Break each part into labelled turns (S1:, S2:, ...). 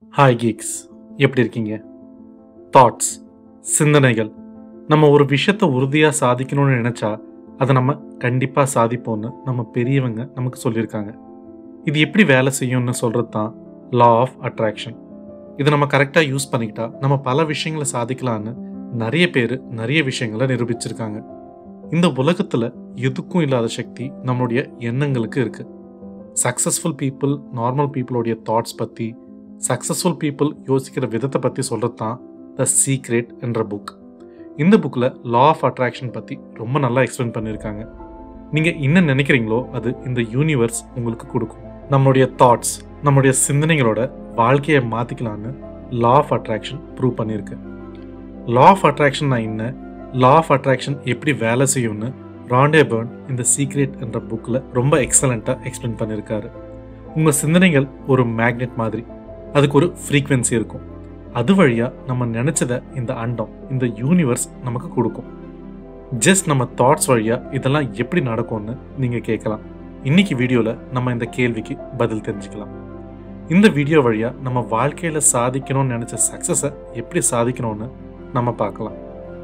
S1: hi Geeks எப்படி இருக்கீங்க thoughts சிந்தனைகள் நம்ம ஒரு விஷயத்தை உறுதியாக சாதிக்கணும்னு நினச்சா அதை நம்ம கண்டிப்பாக சாதிப்போம்னு நம்ம பெரியவங்க நமக்கு சொல்லியிருக்காங்க இது எப்படி வேலை செய்யும்னு சொல்கிறது தான் லா ஆஃப் அட்ராக்ஷன் இதை நம்ம கரெக்டாக யூஸ் பண்ணிக்கிட்டா நம்ம பல விஷயங்களை சாதிக்கலான்னு நிறைய பேர் நிறைய விஷயங்களை நிரூபிச்சிருக்காங்க இந்த உலகத்தில் எதுக்கும் இல்லாத சக்தி நம்மளுடைய எண்ணங்களுக்கு இருக்குது சக்ஸஸ்ஃபுல் பீப்புள் நார்மல் பீப்புளோடைய தாட்ஸ் பற்றி சக்ஸஸ்ஃபுல் பீப்புள் யோசிக்கிற விதத்தை பற்றி சொல்கிறது தான் த சீக்ரெட் என்ற புக் இந்த புக்கில் லா ஆஃப் அட்ராக்ஷன் பற்றி ரொம்ப நல்லா எக்ஸ்பிளைன் பண்ணியிருக்காங்க நீங்கள் என்ன நினைக்கிறீங்களோ அது இந்த யூனிவர்ஸ் உங்களுக்கு கொடுக்கும் நம்மளுடைய தாட்ஸ் நம்மளுடைய சிந்தனைகளோட வாழ்க்கையை மாற்றிக்கலான்னு லா ஆஃப் அட்ராக்ஷன் ப்ரூவ் பண்ணியிருக்கு லா ஆஃப் அட்ராக்ஷன் என்ன லா ஆஃப் அட்ராக்ஷன் எப்படி வேலை செய்யும்னு ராண்டே பர்ன் இந்த சீக்ரெட் என்ற புக்கில் ரொம்ப எக்ஸலண்ட்டாக எக்ஸ்பிளைன் பண்ணியிருக்காரு உங்கள் சிந்தனைகள் ஒரு மேக்னெட் மாதிரி அதுக்கு ஒரு ஃப்ரீக்வன்சி இருக்கும் அது வழியாக நம்ம நினச்சதை இந்த அண்டம் இந்த யூனிவர்ஸ் நமக்கு கொடுக்கும் ஜஸ்ட் நம்ம தாட்ஸ் வழியாக இதெல்லாம் எப்படி நடக்கும்னு நீங்கள் கேட்கலாம் இன்னைக்கு வீடியோவில் நம்ம இந்த கேள்விக்கு பதில் தெரிஞ்சுக்கலாம் இந்த வீடியோ வழியாக நம்ம வாழ்க்கையில் சாதிக்கணும்னு நினச்ச சக்ஸஸை எப்படி சாதிக்கணும்னு நம்ம பார்க்கலாம்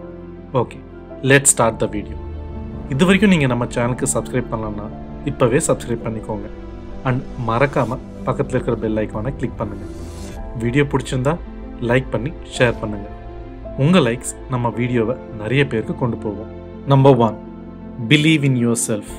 S1: okay let start the video இது வரைக்கும் நீங்கள் நம்ம சேனலுக்கு சப்ஸ்கிரைப் பண்ணலன்னா இப்போவே சப்ஸ்கிரைப் பண்ணிக்கோங்க அண்ட் மறக்காமல் பக்கத்தில் இருக்கிற பெல் ஐக்கானை கிளிக் பண்ணுங்கள் வீடியோ பிடிச்சிருந்தா லைக் பண்ணி ஷேர் பண்ணுங்கள் உங்கள் லைக்ஸ் நம்ம வீடியோவை நிறைய பேருக்கு கொண்டு போவோம் number one believe in yourself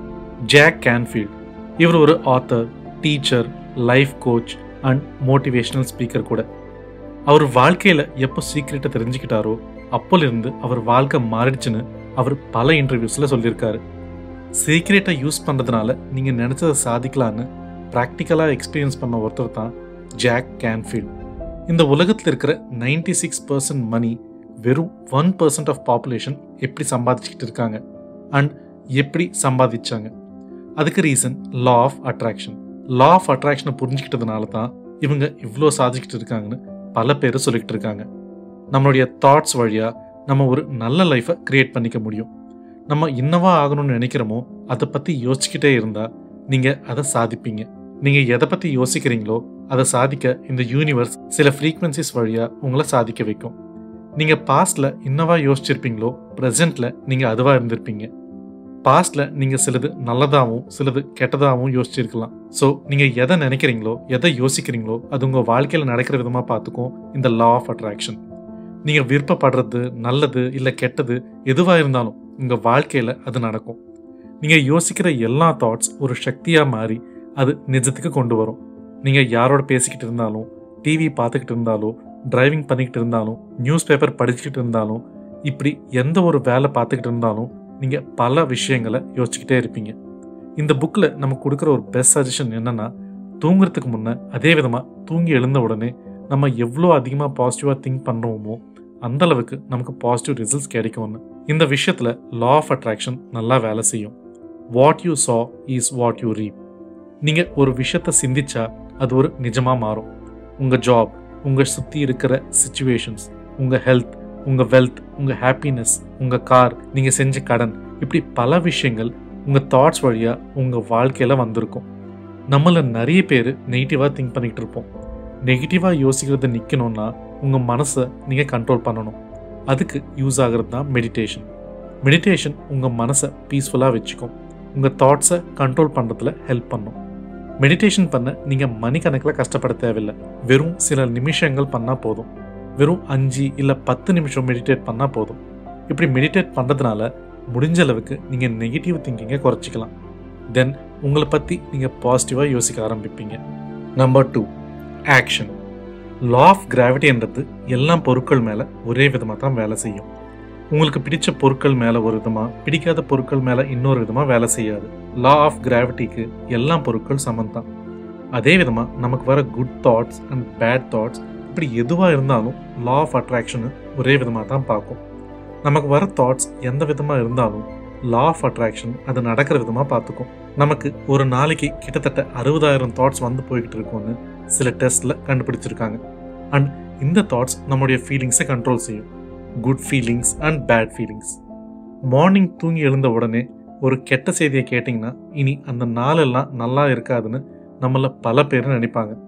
S1: Jack Canfield இவர் ஒரு author teacher life coach and motivational speaker கூட அவர் வாழ்க்கையில் எப்போ சீக்ரெட்டை தெரிஞ்சுக்கிட்டாரோ அப்போலிருந்து அவர் வாழ்க்கை மாறிடுச்சுன்னு அவர் பல இன்டர்வியூஸில் சொல்லியிருக்காரு சீக்ரெட்டை யூஸ் பண்ணுறதுனால நீங்கள் நினச்சதை சாதிக்கலான்னு ப்ராக்டிக்கலாக எக்ஸ்பீரியன்ஸ் பண்ண ஒருத்தர் தான் ஜாக் கேன்ஃபீல்ட் இந்த உலகத்தில் இருக்கிற நைன்டி சிக்ஸ் பர்சன்ட் மணி வெறும் ஒன் பர்சன்ட் ஆஃப் பாப்புலேஷன் எப்படி சம்பாதிச்சுக்கிட்டு இருக்காங்க அண்ட் எப்படி சம்பாதிச்சாங்க அதுக்கு reason law of attraction law of அட்ராக்ஷனை புரிஞ்சுக்கிட்டதுனால தான் இவங்க இவ்வளோ சாதிச்சுக்கிட்டு இருக்காங்கன்னு பல பேர் சொல்லிக்கிட்டு இருக்காங்க நம்மளுடைய தாட்ஸ் வழியாக நம்ம ஒரு நல்ல லைஃப்பை க்ரியேட் பண்ணிக்க முடியும் நம்ம இன்னவா ஆகணும்னு நினைக்கிறோமோ அதை பற்றி யோசிச்சுக்கிட்டே இருந்தால் நீங்கள் அதை சாதிப்பீங்க நீங்கள் எதை பற்றி யோசிக்கிறீங்களோ அதை சாதிக்க இந்த யூனிவர்ஸ் சில ஃப்ரீக்வன்சிஸ் வழியாக உங்களை சாதிக்க வைக்கும் நீங்கள் பாஸ்டில் இன்னவா யோசிச்சிருப்பீங்களோ ப்ரெசென்ட்டில் நீங்கள் அதுவாக இருந்திருப்பீங்க பாஸ்டில் நீங்கள் சிலது நல்லதாகவும் சிலது கெட்டதாகவும் யோசிச்சிருக்கலாம் ஸோ நீங்கள் எதை நினைக்கிறீங்களோ எதை யோசிக்கிறீங்களோ அது உங்கள் வாழ்க்கையில் நடக்கிற விதமாக பார்த்துக்கும் இந்த லா ஆஃப் அட்ராக்ஷன் நீங்கள் விருப்பப்படுறது நல்லது இல்லை கெட்டது எதுவாக இருந்தாலும் உங்கள் வாழ்க்கையில் அது நடக்கும் நீங்கள் யோசிக்கிற எல்லா தாட்ஸ் ஒரு சக்தியாக மாறி அது நிஜத்துக்கு கொண்டு வரும் நீங்கள் யாரோட பேசிக்கிட்டு இருந்தாலும் டிவி பார்த்துக்கிட்டு இருந்தாலும் டிரைவிங் பண்ணிக்கிட்டு இருந்தாலும் நியூஸ் பேப்பர் படிச்சுக்கிட்டு இருந்தாலும் இப்படி எந்த ஒரு வேலை பார்த்துக்கிட்டு இருந்தாலும் நீங்கள் பல விஷயங்களை யோசிச்சுக்கிட்டே இருப்பீங்க இந்த புக்கில் நமக்கு கொடுக்குற ஒரு பெஸ்ட் சஜஷன் என்னென்னா தூங்குறதுக்கு முன்னே அதே விதமாக தூங்கி எழுந்த உடனே நம்ம எவ்வளோ அதிகமாக பாசிட்டிவாக திங்க் பண்ணுறோமோ அந்த அளவுக்கு நமக்கு பாசிட்டிவ் ரிசல்ட்ஸ் கிடைக்கும்னு இந்த விஷயத்தில் லா ஆஃப் அட்ராக்ஷன் நல்லா வேலை செய்யும் what you sow is what you reap நீங்கள் ஒரு விஷயத்தை சிந்திச்சா அது ஒரு நிஜமாக மாறும் உங்கள் ஜாப் உங்கள் சுற்றி இருக்கிற சுச்சுவேஷன்ஸ் உங்கள் ஹெல்த் உங்கள் வெல்த் உங்கள் ஹாப்பினஸ் உங்கள் கார் நீங்கள் செஞ்ச கடன் இப்படி பல விஷயங்கள் உங்கள் தாட்ஸ் வழியாக உங்கள் வாழ்க்கையில் வந்திருக்கும் நம்மள நிறைய பேர் நெகட்டிவாக திங்க் பண்ணிக்கிட்டு இருப்போம் நெகட்டிவாக யோசிக்கிறத நிற்கணும்னா உங்கள் மனசை நீங்கள் கண்ட்ரோல் பண்ணணும் அதுக்கு யூஸ் ஆகிறது தான் மெடிடேஷன் மெடிடேஷன் உங்கள் மனசை பீஸ்ஃபுல்லாக வச்சுக்கும் உங்கள் தாட்ஸை கண்ட்ரோல் பண்ணுறதுல ஹெல்ப் பண்ணும் மெடிடேஷன் பண்ண நீங்கள் மணிக்கணக்கில் கஷ்டப்பட தேவையில்லை வெறும் சில நிமிஷங்கள் பண்ணால் போதும் வெறும் அஞ்சு இல்லை பத்து நிமிஷம் மெடிடேட் பண்ணால் போதும் இப்படி மெடிடேட் பண்ணுறதுனால முடிஞ்ச அளவுக்கு நீங்கள் நெகட்டிவ் திங்கிங்கை குறைச்சிக்கலாம் தென் உங்களை பற்றி நீங்கள் பாசிட்டிவாக யோசிக்க ஆரம்பிப்பீங்க number two action law of கிராவிட்டின்றது எல்லா பொருட்கள் மேலே ஒரே விதமாக தான் வேலை செய்யும் உங்களுக்கு பிடிச்ச பொருட்கள் மேலே ஒரு விதமாக பிடிக்காத பொருட்கள் மேலே இன்னொரு விதமாக வேலை செய்யாது லா ஆஃப் கிராவிட்டிக்கு எல்லா பொருட்கள் சமம் தான் அதே விதமாக நமக்கு வர good thoughts and bad thoughts இப்படி எதுவாக இருந்தாலும் லா ஆஃப் அட்ராக்ஷனு ஒரே விதமாக தான் பார்க்கும் நமக்கு வர தாட்ஸ் எந்த விதமாக இருந்தாலும் லா ஆஃப் அட்ராக்ஷன் அது நடக்கிற விதமாக பார்த்துக்கும் நமக்கு ஒரு நாளைக்கு கிட்டத்தட்ட அறுபதாயிரம் தாட்ஸ் வந்து போய்கிட்டு இருக்கும்னு சில டெஸ்ட்டில் கண்டுபிடிச்சிருக்காங்க அண்ட் இந்த தாட்ஸ் நம்முடைய ஃபீலிங்ஸை கண்ட்ரோல் செய்யும் good feelings and bad feelings morning தூங்கி எழுந்த உடனே ஒரு கெட்ட செய்தியை கேட்டிங்கன்னா இனி அந்த நாளெல்லாம் நல்லா இருக்காதுன்னு நம்மள பல பேர் நினைப்பாங்க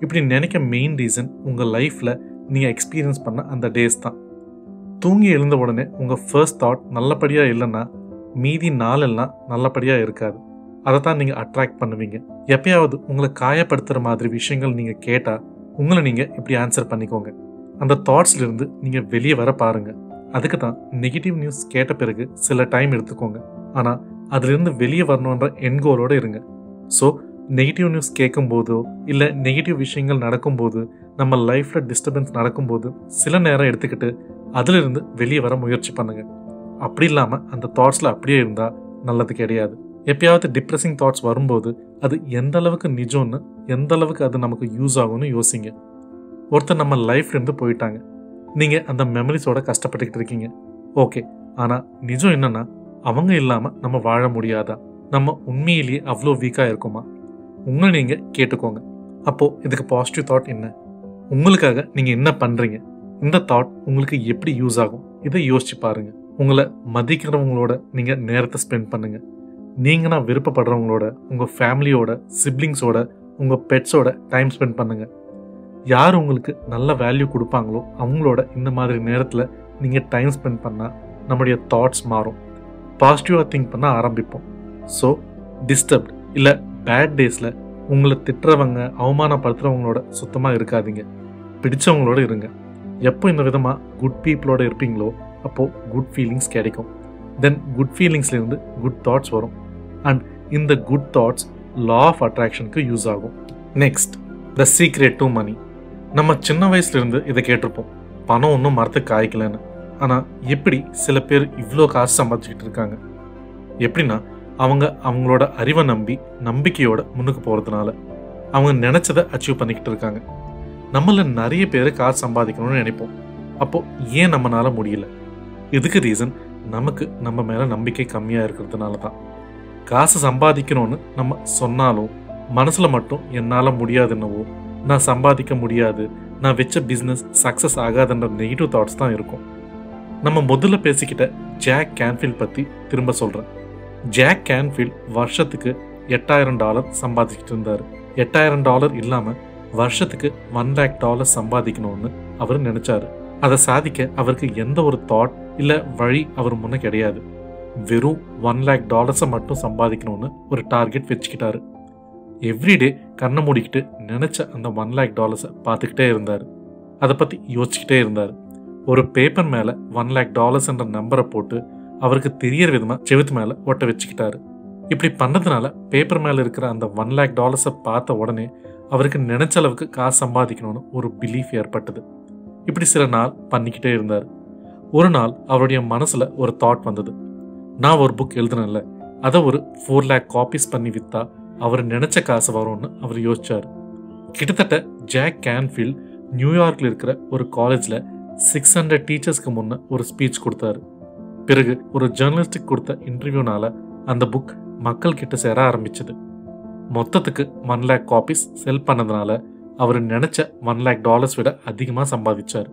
S1: இப்படி நினைக்க மெயின் ரீசன் உங்கள் லைஃப்பில் நீங்கள் எக்ஸ்பீரியன்ஸ் பண்ண அந்த டேஸ் தான் தூங்கி எழுந்த உடனே உங்கள் ஃபர்ஸ்ட் தாட் நல்லபடியாக இல்லைன்னா மீதி நாளெல்லாம் நல்லபடியாக இருக்காது அதை தான் நீங்கள் அட்ராக்ட் பண்ணுவீங்க எப்பயாவது உங்களை காயப்படுத்துகிற மாதிரி விஷயங்கள் நீங்கள் கேட்டால் உங்களை நீங்கள் இப்படி ஆன்சர் பண்ணிக்கோங்க அந்த தாட்ஸ்லேருந்து நீங்கள் வெளியே வர பாருங்கள் அதுக்கு தான் நெகட்டிவ் நியூஸ் கேட்ட பிறகு சில டைம் எடுத்துக்கோங்க ஆனால் அதுலேருந்து வெளியே வரணுன்ற என் கோலோடு இருங்க ஸோ நெகட்டிவ் நியூஸ் கேட்கும்போதோ இல்லை நெகட்டிவ் விஷயங்கள் நடக்கும்போது நம்ம லைஃப்பில் டிஸ்டர்பன்ஸ் நடக்கும்போது சில நேரம் எடுத்துக்கிட்டு அதிலிருந்து வெளியே வர முயற்சி பண்ணுங்க அப்படி இல்லாமல் அந்த தாட்ஸில் அப்படியே இருந்தால் நல்லது கிடையாது எப்பயாவது டிப்ரெஸிங் தாட்ஸ் வரும்போது அது எந்த அளவுக்கு நிஜம்னு எந்த அளவுக்கு அது நமக்கு யூஸ் ஆகும்னு யோசிங்க ஒருத்தர் நம்ம லைஃப்லேருந்து போயிட்டாங்க நீங்கள் அந்த மெமரிஸோட கஷ்டப்பட்டுக்கிட்டு இருக்கீங்க ஓகே ஆனால் நிஜம் என்னன்னா அவங்க இல்லாமல் நம்ம வாழ முடியாதா நம்ம உண்மையிலேயே அவ்வளோ வீக்காக இருக்குமா உங்களை நீங்கள் கேட்டுக்கோங்க அப்போது இதுக்கு பாசிட்டிவ் தாட் என்ன உங்களுக்காக நீங்கள் என்ன பண்ணுறீங்க இந்த தாட் உங்களுக்கு எப்படி யூஸ் ஆகும் இதை யோசிச்சு பாருங்க உங்களை மதிக்கிறவங்களோட நீங்கள் நேரத்தை ஸ்பெண்ட் பண்ணுங்க நீங்கன்னா விருப்பப்படுறவங்களோட உங்கள் ஃபேமிலியோட சிப்ளிங்ஸோட உங்கள் பெட்ஸோட டைம் ஸ்பெண்ட் பண்ணுங்க யார் உங்களுக்கு நல்ல வேல்யூ கொடுப்பாங்களோ அவங்களோட இந்த மாதிரி நேரத்தில் நீங்கள் டைம் ஸ்பெண்ட் பண்ணால் நம்முடைய தாட்ஸ் மாறும் பாசிட்டிவாக திங்க் பண்ண ஆரம்பிப்போம் ஸோ டிஸ்டர்ப்ட் இல்லை பேட் டேஸில் உங்களை திட்டுறவங்க அவமானப்படுத்துகிறவங்களோட சுத்தமாக இருக்காதீங்க பிடிச்சவங்களோட இருங்க எப்போ இந்த விதமாக குட் பீப்புளோட இருப்பீங்களோ அப்போது குட் ஃபீலிங்ஸ் கிடைக்கும் தென் குட் ஃபீலிங்ஸ்லேருந்து குட் தாட்ஸ் வரும் அண்ட் இந்த குட் தாட்ஸ் லா ஆஃப் அட்ராக்ஷனுக்கு யூஸ் ஆகும் next the secret to money நம்ம சின்ன வயசுலேருந்து இதை கேட்டிருப்போம் பணம் ஒன்றும் மரத்துக்கு காய்க்கலன்னு ஆனால் எப்படி சில பேர் இவ்வளோ காசு சம்பாதிச்சுக்கிட்டு இருக்காங்க எப்படின்னா அவங்க அவங்களோட அறிவை நம்பி நம்பிக்கையோட முன்னுக்கு போகிறதுனால அவங்க நினச்சதை அச்சீவ் பண்ணிக்கிட்டு இருக்காங்க நம்மள நிறைய பேர் காசு சம்பாதிக்கணும்னு நினைப்போம் அப்போது ஏன் நம்மளால முடியல இதுக்கு ரீசன் நமக்கு நம்ம மேலே நம்பிக்கை கம்மியாக இருக்கிறதுனால தான் காசு சம்பாதிக்கணும்னு நம்ம சொன்னாலும் மனசில் மட்டும் என்னால் முடியாதுன்னவோ நான் சம்பாதிக்க முடியாது நான் வச்ச பிஸ்னஸ் சக்ஸஸ் ஆகாதுன்ற நெகட்டிவ் தாட்ஸ் தான் இருக்கும் நம்ம முதல்ல பேசிக்கிட்ட ஜாக் கேன்ஃபீல்ட் பற்றி திரும்ப சொல்கிறேன் ஜாக் கேன்ஃபீல்ட் வருஷத்துக்கு எட்டாயிரம் டாலர் சம்பாதிச்சுட்டு இருந்தார் எட்டாயிரம் டாலர் இல்லாமல் வருஷத்துக்கு ஒன் லேக் டாலர் சம்பாதிக்கணும்னு அவர் நினைச்சாரு அதை சாதிக்க அவருக்கு எந்த ஒரு தாட் இல்லை வழி அவர் முன்ன கிடையாது வெறும் ஒன் லேக் டாலர்ஸை மட்டும் சம்பாதிக்கணும்னு ஒரு டார்கெட் வச்சுக்கிட்டாரு எவ்ரிடே கண்ணை மூடிக்கிட்டு நினச்ச அந்த ஒன் லேக் டாலர்ஸை பார்த்துக்கிட்டே இருந்தார் அதை பற்றி யோசிச்சுக்கிட்டே இருந்தார் ஒரு பேப்பர் மேலே ஒன் லேக் டாலர்ஸ் என்ற நம்பரை போட்டு அவருக்கு தெரியற விதமாக செவுத்து மேலே ஒட்ட வச்சுக்கிட்டாரு இப்படி பண்ணதுனால பேப்பர் மேலே இருக்கிற அந்த ஒன் லேக் டாலர்ஸை பார்த்த உடனே அவருக்கு நினைச்ச அளவுக்கு காசு சம்பாதிக்கணும்னு ஒரு பிலீஃப் ஏற்பட்டது இப்படி சில நாள் பண்ணிக்கிட்டே இருந்தார் ஒரு நாள் அவருடைய மனசுல ஒரு தாட் வந்தது நான் ஒரு புக் எழுதுனேன்ல அதை ஒரு ஃபோர் லேக் காப்பீஸ் பண்ணி வித்தா அவர் நினைச்ச காசு வரும்னு அவர் யோசிச்சார் கிட்டத்தட்ட ஜாக் கேன்ஃபீல்ட் நியூயார்க்ல இருக்கிற ஒரு காலேஜ்ல சிக்ஸ் ஹண்ட்ரட் டீச்சர்ஸ்க்கு முன்ன ஒரு ஸ்பீச் கொடுத்தாரு பிறகு ஒரு ஜேர்னலிஸ்டுக்கு கொடுத்த இன்டர்வியூனால அந்த புக் மக்கள் கிட்ட சேர ஆரம்பிச்சது மொத்தத்துக்கு ஒன் லேக் காப்பீஸ் செல் பண்ணதுனால அவர் நினைச்ச ஒன் லேக் டாலர்ஸ் விட அதிகமாக சம்பாதிச்சார்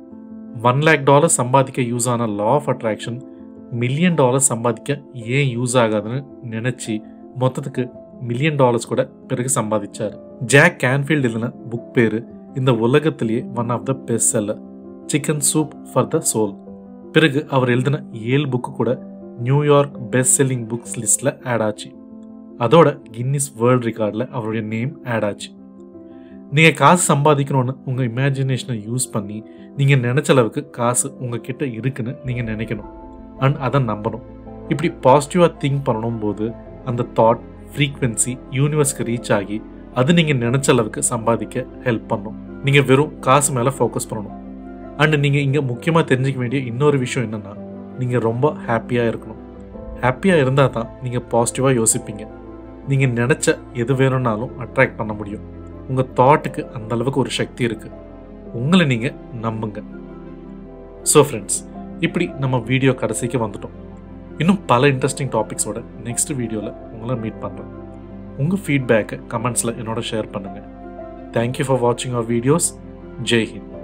S1: ஒன் லேக் டாலர் சம்பாதிக்க யூஸ் ஆன law of attraction million dollar சம்பாதிக்க ஏன் யூஸ் ஆகாதுன்னு நினைச்சு மொத்தத்துக்கு மில்லியன் டாலர்ஸ் கூட பிறகு சம்பாதிச்சார் ஜாக் கேன்ஃபீல்ட் எழுதின புக் பேரு இந்த உலகத்திலேயே one of the best seller chicken soup for the soul பிறகு அவர் எழுதின ஏழு புக்கு கூட நியூயார்க் பெஸ்ட் செல்லிங் புக்ஸ் லிஸ்ட்டில் ஆட் ஆச்சு அதோட கின்னிஸ் வேர்ல்ட் ரெக்கார்டில் அவருடைய நேம் ஆட் ஆச்சு நீங்கள் காசு சம்பாதிக்கணும்னு உங்கள் இமேஜினேஷனை யூஸ் பண்ணி நீங்கள் நினச்ச அளவுக்கு காசு உங்கள் கிட்ட இருக்குன்னு நீங்கள் நினைக்கணும் அண்ட் அதை நம்பணும் இப்படி பாசிட்டிவாக திங்க் பண்ணணும் போது அந்த தாட் ஃப்ரீக்வன்சி யூனிவர்ஸ்க்கு ரீச் ஆகி அது நீங்கள் நினச்ச அளவுக்கு சம்பாதிக்க ஹெல்ப் பண்ணும் நீங்கள் வெறும் காசு மேலே ஃபோக்கஸ் பண்ணணும் அண்ட் நீங்கள் இங்கே முக்கியமாக தெரிஞ்சிக்க வேண்டிய இன்னொரு விஷயம் என்னென்னா நீங்கள் ரொம்ப ஹாப்பியாக இருக்கணும் ஹாப்பியாக இருந்தால் தான் நீங்கள் பாசிட்டிவாக யோசிப்பீங்க நீங்கள் நினச்ச எது வேணும்னாலும் அட்ராக்ட் பண்ண முடியும் உங்கள் தாட்டுக்கு அந்த அளவுக்கு ஒரு சக்தி இருக்குது உங்களை நீங்கள் நம்புங்க ஸோ ஃப்ரெண்ட்ஸ் இப்படி நம்ம வீடியோ கடைசிக்கு வந்துட்டோம் இன்னும் பல இன்ட்ரெஸ்டிங் டாபிக்ஸோட நெக்ஸ்ட் வீடியோவில் உங்களை மீட் பண்ணுறேன் உங்கள் ஃபீட்பேக்கை கமெண்ட்ஸில் என்னோட ஷேர் பண்ணுங்கள் தேங்க்யூ ஃபார் வாட்சிங் அவர் வீடியோஸ் ஜெய் ஹிந்த்